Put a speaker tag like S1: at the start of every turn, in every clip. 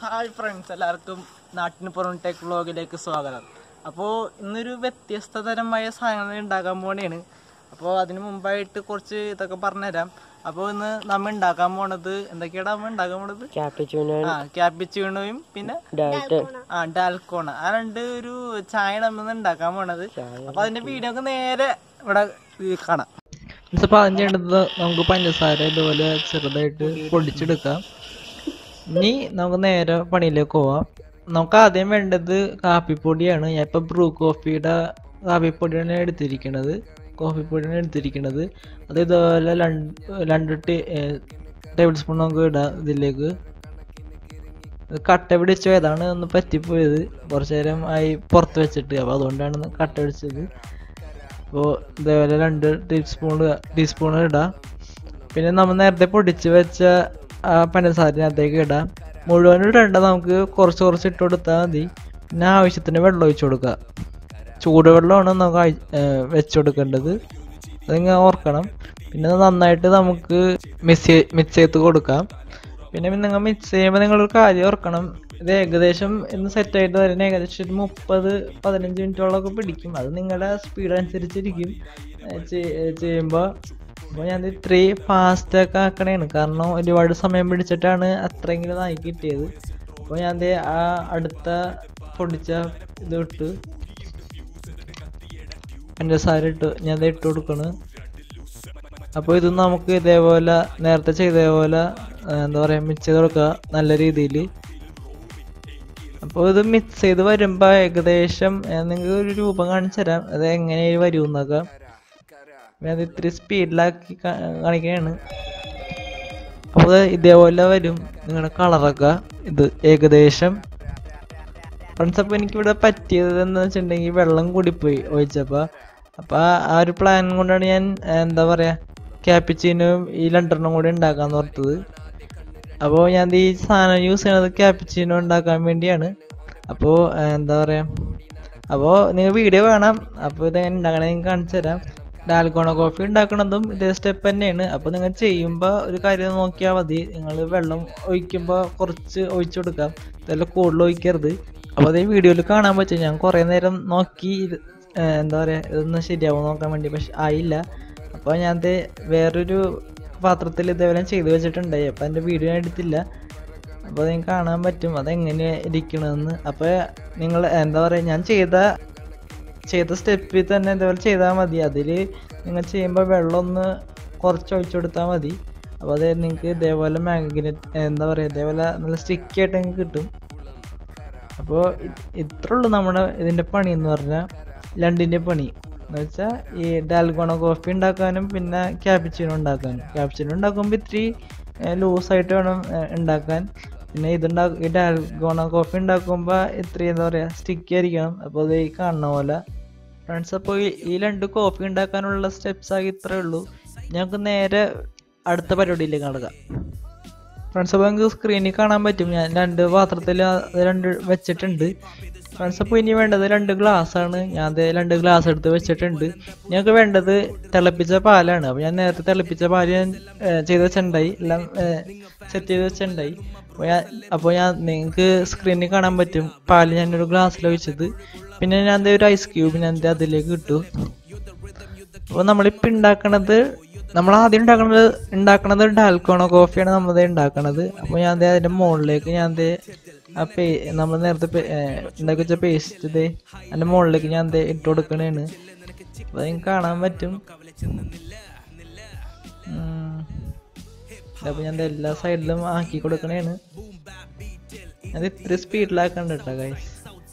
S1: Hi friends എല്ലാവർക്കും നാട്ടിന് പുറം ടെക് വ്ളോഗിലേക്ക് സ്വാഗതം അപ്പോൾ ഇന്നൊരു വ്യത്യസ്ത തരമായ സാധനങ്ങൾ ഉണ്ടാക്കാൻ പോണേണ് അപ്പോൾ അതിന് മുമ്പായിട്ട് കുറച്ച് ഇതൊക്കെ പറഞ്ഞുതരാം അപ്പോൾ ഇന്ന് നമ്മ ഉണ്ടാക്കാൻ പോണത് എന്തൊക്കെയാണ് നമ്മ ഉണ്ടാക്കാൻ പോണത്
S2: ക്യാപ്പിച്ചൂന
S1: ആ ക്യാപിച്ചീണോയും പിന്നെ
S2: ഡാൽട്ടൺ
S1: ആ ഡാൽക്കോണ ആ രണ്ട് ഒരു ചായ നമ്മൾ ഉണ്ടാക്കാൻ പോണത് അപ്പൊ അതിന്റെ വീഡിയോ ഒക്കെ നേരെ ഇവിടെ ഈ കാണാം അപ്പോൾ ആദ്യം ചെയ്യേണ്ടത് നമുക്ക് പഞ്ചസാര ഇതുപോലെ ചെറുതായിട്ട് പൊടിച്ചെടുക്കാം ഇനി നമുക്ക് നേരെ പണിയിലേക്ക് പോവാം നമുക്ക് ആദ്യം വേണ്ടത് കാപ്പിപ്പൊടിയാണ് ഞാൻ ഇപ്പം ബ്രൂ കോഫിയുടെ കാപ്പിപ്പൊടിയാണ് എടുത്തിരിക്കുന്നത് കോഫിപ്പൊടിയാണ് എടുത്തിരിക്കുന്നത് അത് ഇതുപോലെ രണ്ട് രണ്ട് ടേബിൾ സ്പൂൺ നമുക്ക് ഇടാം ഇതിലേക്ക് ഇത് കട്ട പിടിച്ച ഏതാണ് ഒന്ന് പറ്റിപ്പോയത് കുറച്ചു നേരം ആയി പുറത്ത് വെച്ചിട്ട് അപ്പോൾ അതുകൊണ്ടാണ് കട്ട പിടിച്ചത് അപ്പോൾ ഇതേപോലെ രണ്ട് ടീസ്പൂൺ ടീസ്പൂൺ ഇടാം പിന്നെ നമ്മൾ നേരത്തെ പൊടിച്ച് വെച്ച ആ പഞ്ചസാരത്തിനകത്തേക്ക് ഇടാം മുഴുവൻ ഇടണ്ട നമുക്ക് കുറച്ച് കുറച്ച് ഇട്ട് കൊടുത്താൽ മതി പിന്നെ ആവശ്യത്തിന് വെള്ളം ഒഴിച്ചു കൊടുക്കുക ചൂടുവെള്ളമാണ് നമുക്ക് ആയി- ഏർ വെച്ച് കൊടുക്കേണ്ടത് അതിങ്ങനെ ഓർക്കണം പിന്നെ അത് നന്നായിട്ട് നമുക്ക് മിക്സ് മിക്സ് ചെയ്ത് കൊടുക്കാം പിന്നെ നിങ്ങൾ മിക്സ് ചെയ്യുമ്പോൾ നിങ്ങളൊരു കാര്യം ഓർക്കണം ഇത് ഏകദേശം ഇന്ന് സെറ്റായിട്ട് വരുന്ന ഏകദേശം ഒരു മുപ്പത് പതിനഞ്ച് മിനിറ്റോളമൊക്കെ പിടിക്കും അത് നിങ്ങളുടെ സ്പീഡ് അനുസരിച്ചിരിക്കും ചെയ്യുമ്പോൾ അപ്പോൾ ഞാൻ ഇത്രയും ഫാസ്റ്റൊക്കെ ആക്കണേണ് കാരണം ഒരുപാട് സമയം പിടിച്ചിട്ടാണ് അത്രയെങ്കിലും ആയി കിട്ടിയത് അപ്പോൾ ഞാൻ ദേ ആ അടുത്ത പൊടിച്ച ഇത് ഇട്ട് പഞ്ചസാര ഇട്ട് ഞാൻ ദേ ഇട്ട് കൊടുക്കണ് അപ്പോൾ ഇത് നമുക്ക് ഇതേപോലെ നേരത്തെ ചെയ്ത പോലെ ആ, എന്താ പറയുക മിക്സ് ചെയ്ത് കൊടുക്കുക നല്ല രീതിയിൽ അപ്പോൾ ഇത് മിക്സ് ചെയ്ത് വരുമ്പോൾ ഏകദേശം നിങ്ങൾക്ക് ഒരു രൂപം കാണിച്ചു തരാം അത് എങ്ങനെ വരും എന്നൊക്കെ ഞാൻ ഇത്തിരി സ്പീഡിലാക്കി കാണിക്കുകയാണ് അപ്പോൾ ഇത് ഇതേപോലെ വരും നിങ്ങളുടെ കളറൊക്കെ ഇത് ഏകദേശം ഫ്രണ്ട്സ് അപ്പോൾ എനിക്കിവിടെ പറ്റിയത് എന്ന് വെച്ചിട്ടുണ്ടെങ്കിൽ വെള്ളം കൂടിപ്പോയി ഒഴിച്ചപ്പോൾ അപ്പോൾ ആ ഒരു പ്ലാൻ കൊണ്ടാണ് ഞാൻ ആ, എന്താ പറയുക ക്യാപ്പിച്ചീനും ഈ രണ്ടെണ്ണം കൂടി ഉണ്ടാക്കാൻ ഓർത്തത് അപ്പോൾ ഞാൻ ഈ സാധനം യൂസ് ചെയ്യണത് ക്യാപ്പിച്ചീനോ ഉണ്ടാക്കാൻ വേണ്ടിയാണ് അപ്പോൾ എന്താ പറയുക അപ്പോൾ നിങ്ങൾ വീഡിയോ കാണാം അപ്പോൾ ഇതെങ്ങനെ ഉണ്ടാക്കണേ നിങ്ങൾക്ക് കാണിച്ചു തരാം ഡാൽഗോണ കോഫി ഉണ്ടാക്കണതും ഇതേ സ്റ്റെപ്പ് തന്നെയാണ് അപ്പോൾ നിങ്ങൾ ചെയ്യുമ്പോൾ ഒരു കാര്യം നോക്കിയാൽ മതി നിങ്ങൾ വെള്ളം ഒഴിക്കുമ്പോൾ കുറച്ച് ഒഴിച്ചു കൊടുക്കാം ഇതെല്ലാം കൂടുതൽ ഒഴിക്കരുത് അപ്പോൾ അതേ വീഡിയോയിൽ കാണാൻ പറ്റും ഞാൻ കുറേ നേരം നോക്കി ഇത്, ഏർ എന്താ പറയുക ഇതൊന്ന് ശരിയാവും നോക്കാൻ വേണ്ടി പക്ഷെ ആയില്ല അപ്പോൾ ഞാൻ ദേ വേറൊരു പാത്രത്തിൽ ഇതേപോലെ ചെയ്ത് വെച്ചിട്ടുണ്ടായി അപ്പോൾ എൻ്റെ വീഡിയോ ഞാൻ എടുത്തില്ല അപ്പോൾ നിങ്ങൾക്ക് കാണാൻ പറ്റും അതെങ്ങനെ ഇരിക്കണമെന്ന് അപ്പോൾ നിങ്ങൾ എന്താ പറയുക ഞാൻ ചെയ്ത ചെയ്ത സ്റ്റെപ്പിൽ തന്നെ ഇതേപോലെ ചെയ്താൽ മതി അതിൽ നിങ്ങൾ ചെയ്യുമ്പോൾ വെള്ളം ഒന്ന് കുറച്ച് ഒഴിച്ചു കൊടുത്താൽ മതി അപ്പോൾ അത് നിങ്ങൾക്ക് ഇതേപോലെ മാഗ്നറ്റ് എന്താ പറയുക ഇതേപോലെ നല്ല സ്റ്റിക്കി ആയിട്ട് നിങ്ങൾക്ക് കിട്ടും അപ്പോൾ ഇത്രേ ഉള്ളൂ നമ്മുടെ ഇതിൻ്റെ പണി എന്ന് പറഞ്ഞാൽ രണ്ടിൻ്റെ പണി എന്ന് വെച്ചാൽ ഈ ഡാൽഗോണ കോഫി ഉണ്ടാക്കാനും പിന്നെ ക്യാപിച്ചിനോ ഉണ്ടാക്കാനും ക്യാപിച്ചിനോ ഉണ്ടാക്കുമ്പോൾ ഇത്തിരി ലൂസായിട്ട് വേണം ഏർ, ഉണ്ടാക്കാൻ പിന്നെ ഇതുണ്ടാ ഈ ഡാൽഗോണ കോഫി ഉണ്ടാക്കുമ്പോൾ ഇത്തിരി എന്താ പറയുക സ്റ്റിക്കി ആയിരിക്കണം അപ്പോൾ അത് ഈ കാണുന്ന പോലെ ഫ്രണ്ട്സ് അപ്പോൾ ഈ- ഈ രണ്ട് കോഫി ഉണ്ടാക്കാനുള്ള സ്റ്റെപ്സ് ആകെ ഇത്രേ ഉള്ളൂ ഞങ്ങൾക്ക് നേരെ അടുത്ത പരിപാടിയിലേക്ക് നടക്കാം ഫ്രണ്ട്സ് അപ്പോൾ നിങ്ങൾക്ക് സ്ക്രീനിൽ കാണാൻ പറ്റും ഞാൻ രണ്ട് പാത്രത്തിൽ അത് രണ്ട് വെച്ചിട്ടുണ്ട് ഫ്രണ്ട്സ് അപ്പോൾ ഇനി വേണ്ടത് രണ്ട് ഗ്ലാസ് ആണ് ഞാൻ അത് രണ്ട് ഗ്ലാസ് എടുത്ത് വെച്ചിട്ടുണ്ട് ഞങ്ങൾക്ക് വേണ്ടത് തിളപ്പിച്ച പാലാണ് അപ്പോൾ ഞാൻ നേരത്തെ തിളപ്പിച്ച പാല് ഞാൻ ഏർ, ചെയ്ത് വെച്ചിട്ടുണ്ടായി എല്ലാം സെറ്റ് ചെയ്ത് വെച്ചിട്ടുണ്ടായി അപ്പോൾ ഞാൻ അപ്പോൾ ഞാൻ നിങ്ങൾക്ക് സ്ക്രീനിൽ കാണാൻ പറ്റും പാല് ഞാനൊരു ഗ്ലാസ്സിൽ ഒഴിച്ചത് പിന്നെ ഞാൻ ദേ ഒരു ഐസ് ക്യൂബ് ഞാൻ ദേ അതിലേക്ക് ഇട്ടു അപ്പോൾ നമ്മളിപ്പോൾ ഉണ്ടാക്കണത് നമ്മൾ ആദ്യം ഉണ്ടാക്കണത് ഉണ്ടാക്കണത് ഡാൽക്കോണ കോഫിയാണ് നമ്മൾ ഉണ്ടാക്കണത് അപ്പോൾ ഞാൻ ദേ അതിൻ്റെ മുകളിലേക്ക് ഞാൻ ദേ ആ പേ നമ്മൾ നേരത്തെ പേ- ഏർ ഉണ്ടാക്കി വെച്ച പേസ്റ്റ് ദേ അതിൻ്റെ മുകളിലേക്ക് ഞാൻ ദേ ഇട്ട് കൊടുക്കണേണ് അപ്പോൾ നിങ്ങൾക്ക് കാണാൻ പറ്റും ഉം. അപ്പോൾ ഞാൻ ദേ എല്ലാ സൈഡിലും ആക്കി കൊടുക്കണേണ് അത് ഇത്ര സ്പീഡിലാക്കണ്ട കേട്ടോ ഗൈസ്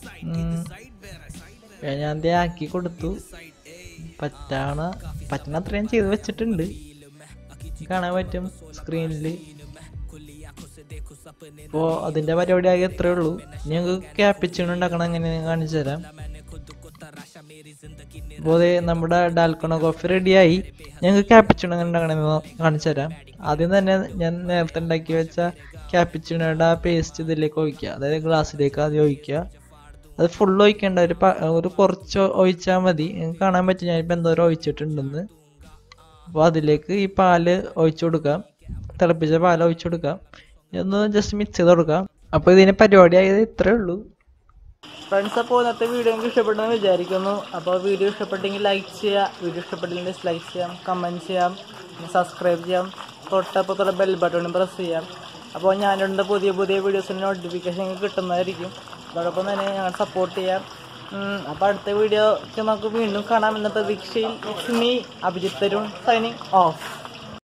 S1: ഞാൻ ദേ ആക്കി കൊടുത്തു പറ്റാണ പറ്റണ അത്രയും ചെയ്ത് വെച്ചിട്ടുണ്ട് കാണാൻ പറ്റും സ്ക്രീനിൽ അപ്പോൾ അതിൻ്റെ പരിപാടി ആകെ എത്രയേ ഉള്ളൂ ഞങ്ങൾക്ക് ക്യാപ്പിച്ചിന് ഉണ്ടാക്കണം എങ്ങനെ കാണിച്ചു തരാം അപ്പോൾ അതെ നമ്മുടെ ഡാൽക്കണ കോഫി റെഡിയായി ഞങ്ങൾക്ക് ക്യാപ്പിച്ചിന് എങ്ങനെ ഉണ്ടാക്കണമെന്ന് കാണിച്ചു തരാം ആദ്യം തന്നെ ഞാൻ നേരത്തെ ഉണ്ടാക്കി വെച്ച ക്യാപ്പിച്ചിനോയുടെ ആ പേസ്റ്റ് ഇതിലേക്ക് ഒഴിക്കുക അതായത് ഗ്ലാസ്സിലേക്ക് ആദ്യം ഒഴിക്കുക അത് ഫുൾ ഒഴിക്കേണ്ട ഒരു പ- ഒരു കുറച്ച് ഒഴിച്ചാൽ മതി നിങ്ങൾക്ക് കാണാൻ പറ്റും ഞാനിപ്പോൾ എന്തോരം ഒഴിച്ചിട്ടുണ്ടെന്ന് അപ്പോൾ അതിലേക്ക് ഈ പാല് ഒഴിച്ചു കൊടുക്കാം തിളപ്പിച്ച പാൽ ഒഴിച്ചു കൊടുക്കാം ഇതൊന്ന് ജസ്റ്റ് മിക്സ് ചെയ്ത് കൊടുക്കാം അപ്പോൾ ഇതിന് പരിപാടിയായത് ഇത്രേ ഉള്ളൂ ഫ്രണ്ട്സ് അപ്പോൾ ഇന്നത്തെ വീഡിയോ എനിക്ക് ഇഷ്ടപ്പെട്ടെന്ന് വിചാരിക്കുന്നു അപ്പോൾ വീഡിയോ ഇഷ്ടപ്പെട്ടെങ്കിൽ ലൈക്ക് ചെയ്യുക വീഡിയോ ഇഷ്ടപ്പെട്ടില്ലെങ്കിൽ ഡിസ്ലൈക്ക് ചെയ്യാം കമൻറ്റ് ചെയ്യാം സബ്സ്ക്രൈബ് ചെയ്യാം തൊട്ടപ്പുറത്തുള്ള ബെൽ ബട്ടണും പ്രസ് ചെയ്യാം അപ്പോൾ ഞാനിടുന്ന പുതിയ പുതിയ വീഡിയോസിൻ്റെ നോട്ടിഫിക്കേഷൻ കിട്ടുന്നതായിരിക്കും അതോടൊപ്പം തന്നെ ഞങ്ങൾ സപ്പോർട്ട് ചെയ്യാം ഉം, അപ്പോൾ അടുത്ത വീഡിയോ നമുക്ക് വീണ്ടും കാണാം എന്ന പ്രതീക്ഷയിൽ it's me Abhijith Tarun signing of